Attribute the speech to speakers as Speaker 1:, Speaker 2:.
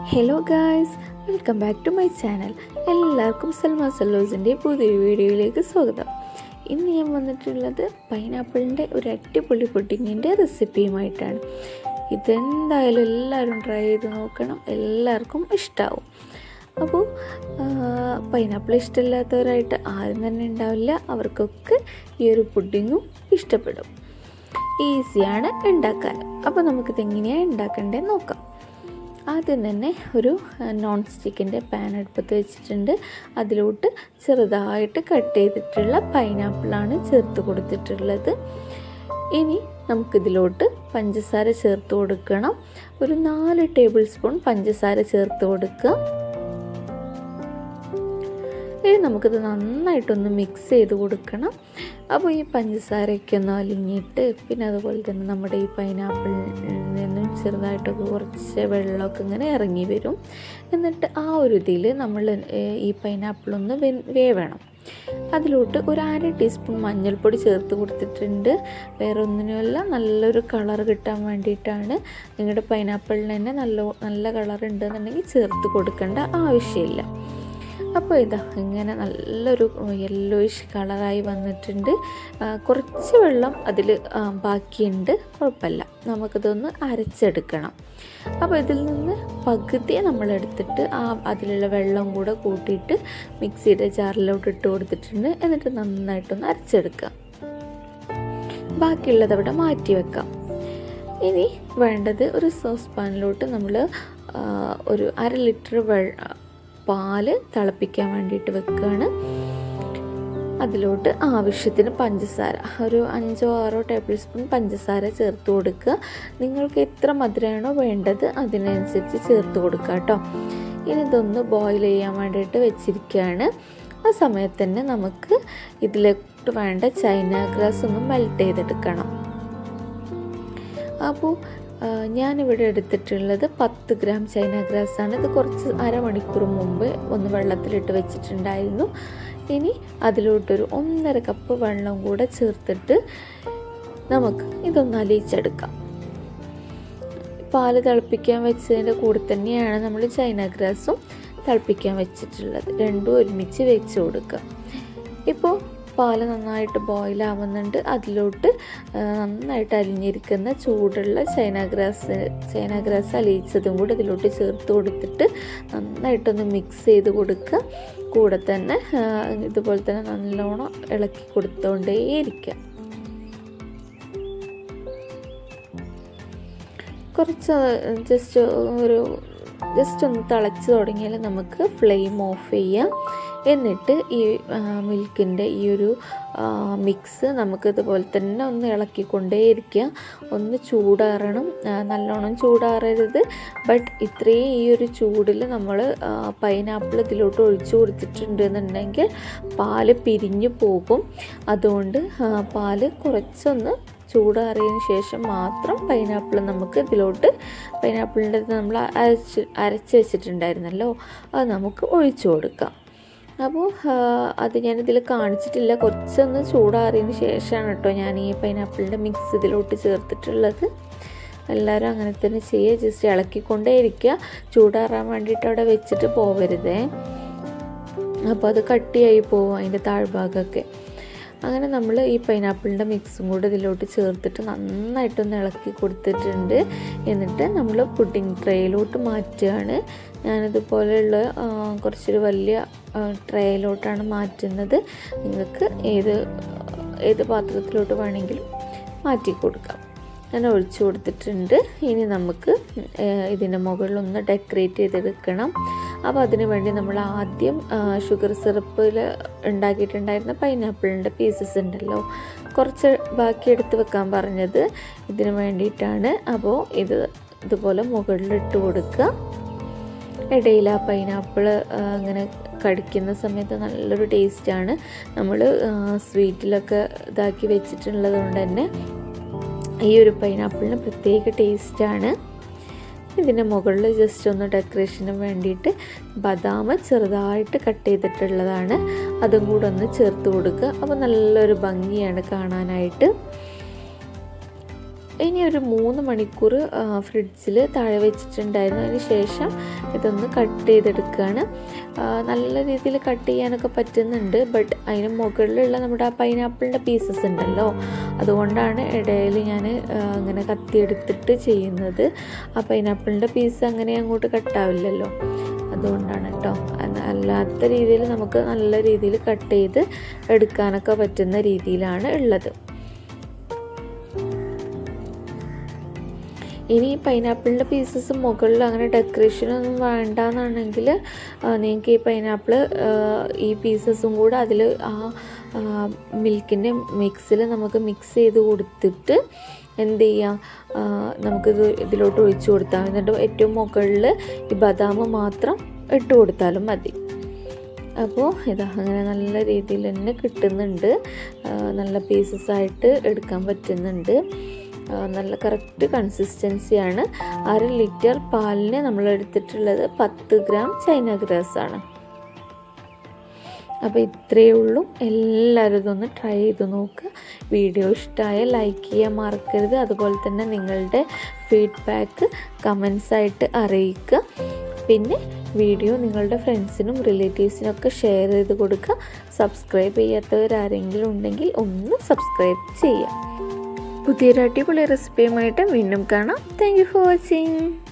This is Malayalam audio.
Speaker 1: hello guys welcome back to my channel എല്ലാവർക്കും സൽമാ സല്ലോസിൻ്റെ പുതിയൊരു വീഡിയോയിലേക്ക് സ്വാഗതം ഇന്ന് ഞാൻ വന്നിട്ടുള്ളത് പൈനാപ്പിളിൻ്റെ ഒരു അടിപൊളി പുഡിങ്ങിൻ്റെ റെസിപ്പിയുമായിട്ടാണ് ഇതെന്തായാലും എല്ലാവരും ട്രൈ ചെയ്ത് നോക്കണം എല്ലാവർക്കും ഇഷ്ടമാവും അപ്പോൾ പൈനാപ്പിൾ ഇഷ്ടമില്ലാത്തവരായിട്ട് ആരും തന്നെ ഉണ്ടാവില്ല അവർക്കൊക്കെ ഈ ഒരു പുഡിങ്ങും ഇഷ്ടപ്പെടും ഈസിയാണ് ഉണ്ടാക്കാൻ അപ്പോൾ നമുക്കിത് എങ്ങനെയാണ് ഉണ്ടാക്കേണ്ടത് നോക്കാം ആദ്യം തന്നെ ഒരു നോൺ സ്റ്റിക്കിൻ്റെ പാൻ അടുപ്പത്ത് വെച്ചിട്ടുണ്ട് അതിലോട്ട് ചെറുതായിട്ട് കട്ട് ചെയ്തിട്ടുള്ള പൈനാപ്പിളാണ് ചേർത്ത് കൊടുത്തിട്ടുള്ളത് ഇനി നമുക്കിതിലോട്ട് പഞ്ചസാര ചേർത്ത് കൊടുക്കണം ഒരു നാല് ടേബിൾ സ്പൂൺ പഞ്ചസാര ചേർത്ത് കൊടുക്കുക ഇനി നമുക്കിത് നന്നായിട്ടൊന്ന് മിക്സ് ചെയ്ത് കൊടുക്കണം അപ്പോൾ ഈ പഞ്ചസാരയൊക്കെ ഒന്ന് അലിഞ്ഞിട്ട് പിന്നെ അതുപോലെ തന്നെ നമ്മുടെ ഈ പൈനാപ്പിളിൽ നിന്നും ചെറുതായിട്ടൊക്കെ കുറച്ച് വെള്ളമൊക്കെ ഇങ്ങനെ ഇറങ്ങി വരും എന്നിട്ട് ആ ഒരു ഇതിൽ നമ്മൾ ഈ പൈനാപ്പിളൊന്ന് വേവണം അതിലോട്ട് ഒരു അര ടീസ്പൂൺ മഞ്ഞൾപ്പൊടി ചേർത്ത് കൊടുത്തിട്ടുണ്ട് വേറെ ഒന്നിനുമല്ല നല്ലൊരു കളർ കിട്ടാൻ വേണ്ടിയിട്ടാണ് നിങ്ങളുടെ പൈനാപ്പിളിന് തന്നെ നല്ല നല്ല കളർ ഉണ്ടെന്നുണ്ടെങ്കിൽ ചേർത്ത് കൊടുക്കേണ്ട ആവശ്യമില്ല അപ്പോൾ ഇതാ ഇങ്ങനെ നല്ലൊരു യെല്ലോയിഷ് കളറായി വന്നിട്ടുണ്ട് കുറച്ച് വെള്ളം അതിൽ ബാക്കിയുണ്ട് കുഴപ്പമില്ല നമുക്കിതൊന്ന് അരച്ചെടുക്കണം അപ്പോൾ ഇതിൽ നിന്ന് പകുതി നമ്മൾ എടുത്തിട്ട് ആ അതിലുള്ള വെള്ളം കൂടെ കൂട്ടിയിട്ട് മിക്സിയുടെ ജാറിലോട്ട് ഇട്ട് കൊടുത്തിട്ടുണ്ട് എന്നിട്ട് നന്നായിട്ടൊന്ന് അരച്ചെടുക്കുക ബാക്കിയുള്ളത് അവിടെ മാറ്റി വെക്കാം ഇനി വേണ്ടത് ഒരു സോസ് പാനിലോട്ട് നമ്മൾ ഒരു അര ലിറ്റർ വെള്ളം പാല് തിളപ്പിക്കാൻ വേണ്ടിയിട്ട് വെക്കുകയാണ് അതിലോട്ട് ആവശ്യത്തിന് പഞ്ചസാര ഒരു അഞ്ചോ ആറോ ടേബിൾ സ്പൂൺ പഞ്ചസാര ചേർത്ത് കൊടുക്കുക നിങ്ങൾക്ക് എത്ര മധുരമാണോ വേണ്ടത് അതിനനുസരിച്ച് ചേർത്ത് കൊടുക്കുക കേട്ടോ ഇനി ഇതൊന്ന് ബോയിൽ ചെയ്യാൻ വേണ്ടിയിട്ട് വെച്ചിരിക്കുകയാണ് ആ സമയത്ത് തന്നെ നമുക്ക് ഇതിലോട്ട് വേണ്ട ചൈന ഗ്രാസ് ഒന്ന് മെൽറ്റ് ചെയ്തെടുക്കണം അപ്പോൾ ഞാനിവിടെ എടുത്തിട്ടുള്ളത് പത്ത് ഗ്രാം ചൈന ഗ്രാസ് ആണ് ഇത് കുറച്ച് അരമണിക്കൂർ മുമ്പ് ഒന്ന് വെള്ളത്തിലിട്ട് വെച്ചിട്ടുണ്ടായിരുന്നു ഇനി അതിലോട്ടൊരു ഒന്നര കപ്പ് വെള്ളം കൂടെ ചേർത്തിട്ട് നമുക്ക് ഇതൊന്ന് അലിയിച്ചെടുക്കാം പാല് തിളപ്പിക്കാൻ വെച്ചതിൻ്റെ കൂടെ തന്നെയാണ് നമ്മൾ ചൈന ഗ്രാസും തിളപ്പിക്കാൻ വെച്ചിട്ടുള്ളത് രണ്ടും ഒരുമിച്ച് വെച്ച് കൊടുക്കുക ഇപ്പോൾ പാല് നന്നായിട്ട് ബോയിൽ ആവുന്നുണ്ട് അതിലോട്ട് നന്നായിട്ട് അലിഞ്ഞിരിക്കുന്ന ചൂടുള്ള ചൈന ഗ്രാസ് ചൈന ഗ്രാസ് അലിയിച്ചതും കൂടി ഇതിലോട്ട് ചേർത്ത് കൊടുത്തിട്ട് നന്നായിട്ടൊന്ന് മിക്സ് ചെയ്ത് കൊടുക്കുക കൂടെ തന്നെ ഇതുപോലെ തന്നെ നല്ലോണം ഇളക്കി കൊടുത്തുകൊണ്ടേയിരിക്കുക കുറച്ച് ജസ്റ്റ് ഒരു ജസ്റ്റ് ഒന്ന് തിളച്ച് തുടങ്ങിയാൽ നമുക്ക് ഫ്ലെയിം ഓഫ് ചെയ്യാം എന്നിട്ട് ഈ മിൽക്കിൻ്റെ ഈ ഒരു മിക്സ് നമുക്കിതുപോലെ തന്നെ ഒന്ന് ഇളക്കിക്കൊണ്ടേയിരിക്കുക ഒന്ന് ചൂടാറണം നല്ലോണം ചൂടാറരുത് ബട്ട് ഇത്രയും ഈ ഒരു ചൂടിൽ നമ്മൾ പൈനാപ്പിൾ ഇതിലോട്ട് ഒഴിച്ചു കൊടുത്തിട്ടുണ്ട് എന്നുണ്ടെങ്കിൽ പാല് പിരിഞ്ഞു പോകും അതുകൊണ്ട് പാല് കുറച്ചൊന്ന് ചൂടാറിയതിന് ശേഷം മാത്രം പൈനാപ്പിൾ നമുക്ക് ഇതിലോട്ട് പൈനാപ്പിളിൻ്റെ നമ്മൾ അരച്ച് അരച്ച് വെച്ചിട്ടുണ്ടായിരുന്നല്ലോ അത് നമുക്ക് ഒഴിച്ചു കൊടുക്കാം അപ്പോൾ അത് ഞാനിതിൽ കാണിച്ചിട്ടില്ല കുറച്ചൊന്ന് ചൂടാറിയതിന് ശേഷമാണ് കേട്ടോ ഞാൻ ഈ പൈനാപ്പിളിൻ്റെ മിക്സ് ഇതിലോട്ട് ചേർത്തിട്ടുള്ളത് എല്ലാവരും അങ്ങനെ തന്നെ ചെയ്യുക ജസ്റ്റ് ഇളക്കിക്കൊണ്ടേ ഇരിക്കുക ചൂടാറാൻ വേണ്ടിയിട്ട് അവിടെ വെച്ചിട്ട് പോവരുതേ അപ്പോൾ അത് കട്ടിയായി പോകും അതിൻ്റെ താഴ്ഭാഗമൊക്കെ അങ്ങനെ നമ്മൾ ഈ പൈനാപ്പിളിൻ്റെ മിക്സും കൂടെ ഇതിലോട്ട് ചേർത്തിട്ട് നന്നായിട്ടൊന്ന് ഇളക്കി കൊടുത്തിട്ടുണ്ട് എന്നിട്ട് നമ്മൾ പുഡിംഗ് ട്രേയിലോട്ട് മാറ്റുകയാണ് ഞാനിതുപോലെയുള്ള കുറച്ചൊരു വലിയ ട്രേയിലോട്ടാണ് മാറ്റുന്നത് നിങ്ങൾക്ക് ഏത് ഏത് പാത്രത്തിലോട്ട് വേണമെങ്കിലും മാറ്റി കൊടുക്കാം ഞാൻ ഒഴിച്ചു കൊടുത്തിട്ടുണ്ട് ഇനി നമുക്ക് ഇതിൻ്റെ മുകളിലൊന്ന് ഡെക്കറേറ്റ് ചെയ്തെടുക്കണം അപ്പോൾ അതിന് വേണ്ടി നമ്മൾ ആദ്യം ഷുഗർ സിറപ്പിൽ ഉണ്ടാക്കിയിട്ടുണ്ടായിരുന്ന പൈനാപ്പിളിൻ്റെ പീസസ് ഉണ്ടല്ലോ കുറച്ച് ബാക്കി എടുത്ത് വെക്കാൻ പറഞ്ഞത് ഇതിന് വേണ്ടിയിട്ടാണ് അപ്പോൾ ഇത് ഇതുപോലെ മുകളിലിട്ട് കൊടുക്കുക ഇടയിൽ ആ പൈനാപ്പിൾ അങ്ങനെ കടിക്കുന്ന സമയത്ത് നല്ലൊരു ടേസ്റ്റാണ് നമ്മൾ സ്വീറ്റിലൊക്കെ ഇതാക്കി വെച്ചിട്ടുള്ളത് കൊണ്ട് തന്നെ ഈ ഒരു പൈനാപ്പിളിന് പ്രത്യേക ടേസ്റ്റാണ് ഇതിൻ്റെ മുകളിൽ ജസ്റ്റ് ഒന്ന് ഡെക്കറേഷന് വേണ്ടിയിട്ട് ബദാം ചെറുതായിട്ട് കട്ട് ചെയ്തിട്ടുള്ളതാണ് അതും കൂടെ ഒന്ന് ചേർത്ത് കൊടുക്കുക അപ്പോൾ നല്ലൊരു ഭംഗിയാണ് കാണാനായിട്ട് ഇനി ഒരു മൂന്ന് മണിക്കൂർ ഫ്രിഡ്ജിൽ താഴെ വെച്ചിട്ടുണ്ടായിരുന്നു അതിന് ശേഷം ഇതൊന്ന് കട്ട് ചെയ്തെടുക്കുകയാണ് നല്ല രീതിയിൽ കട്ട് ചെയ്യാനൊക്കെ പറ്റുന്നുണ്ട് ബട്ട് അതിന് മുകളിലുള്ള നമ്മുടെ ആ പൈനാപ്പിളിൻ്റെ പീസസ് ഉണ്ടല്ലോ അതുകൊണ്ടാണ് ഇടയിൽ ഞാൻ അങ്ങനെ കത്തിയെടുത്തിട്ട് ചെയ്യുന്നത് ആ പൈനാപ്പിളിൻ്റെ പീസ് അങ്ങനെ അങ്ങോട്ട് കട്ടാവില്ലല്ലോ അതുകൊണ്ടാണ് കേട്ടോ അല്ലാത്ത രീതിയിൽ നമുക്ക് നല്ല രീതിയിൽ കട്ട് ചെയ്ത് എടുക്കാനൊക്കെ പറ്റുന്ന രീതിയിലാണ് ഉള്ളത് ഇനി പൈനാപ്പിളിൻ്റെ പീസസ് മുകളിൽ അങ്ങനെ ഡെക്കറേഷനൊന്നും വേണ്ടാന്നാണെങ്കിൽ നിങ്ങൾക്ക് ഈ പൈനാപ്പിൾ ഈ പീസസും കൂടെ അതിൽ ആ മിൽക്കിൻ്റെ മിക്സിൽ നമുക്ക് മിക്സ് ചെയ്ത് കൊടുത്തിട്ട് എന്ത് ചെയ്യാം നമുക്കിത് ഇതിലോട്ട് ഒഴിച്ചു കൊടുത്താൽ എന്നിട്ട് ഏറ്റവും മുകളിൽ ഈ ബദാം മാത്രം ഇട്ട് കൊടുത്താലും മതി അപ്പോൾ ഇതാ അങ്ങനെ നല്ല രീതിയിൽ തന്നെ കിട്ടുന്നുണ്ട് നല്ല പീസസ് ആയിട്ട് എടുക്കാൻ പറ്റുന്നുണ്ട് നല്ല കറക്റ്റ് കൺസിസ്റ്റൻസിയാണ് അര ലിറ്റർ പാലിന് നമ്മൾ എടുത്തിട്ടുള്ളത് പത്ത് ഗ്രാം ചൈന ഗ്രാസ് ആണ് അപ്പോൾ ഇത്രയേ ഉള്ളൂ എല്ലാവരും ഇതൊന്ന് ട്രൈ ചെയ്ത് നോക്കുക വീഡിയോ ഇഷ്ടമായ ലൈക്ക് ചെയ്യാൻ മറക്കരുത് അതുപോലെ തന്നെ നിങ്ങളുടെ ഫീഡ്ബാക്ക് കമൻസ് ആയിട്ട് അറിയിക്കുക പിന്നെ വീഡിയോ നിങ്ങളുടെ ഫ്രണ്ട്സിനും റിലേറ്റീവ്സിനും ഒക്കെ ഷെയർ ചെയ്ത് കൊടുക്കുക സബ്സ്ക്രൈബ് ചെയ്യാത്തവരാരെങ്കിലും ഉണ്ടെങ്കിൽ ഒന്ന് സബ്സ്ക്രൈബ് ചെയ്യുക പുതിയൊരു അടിപൊളി റെസിപ്പിയുമായിട്ട് വീണ്ടും കാണാം താങ്ക് യു ഫോർ വാച്ചിങ്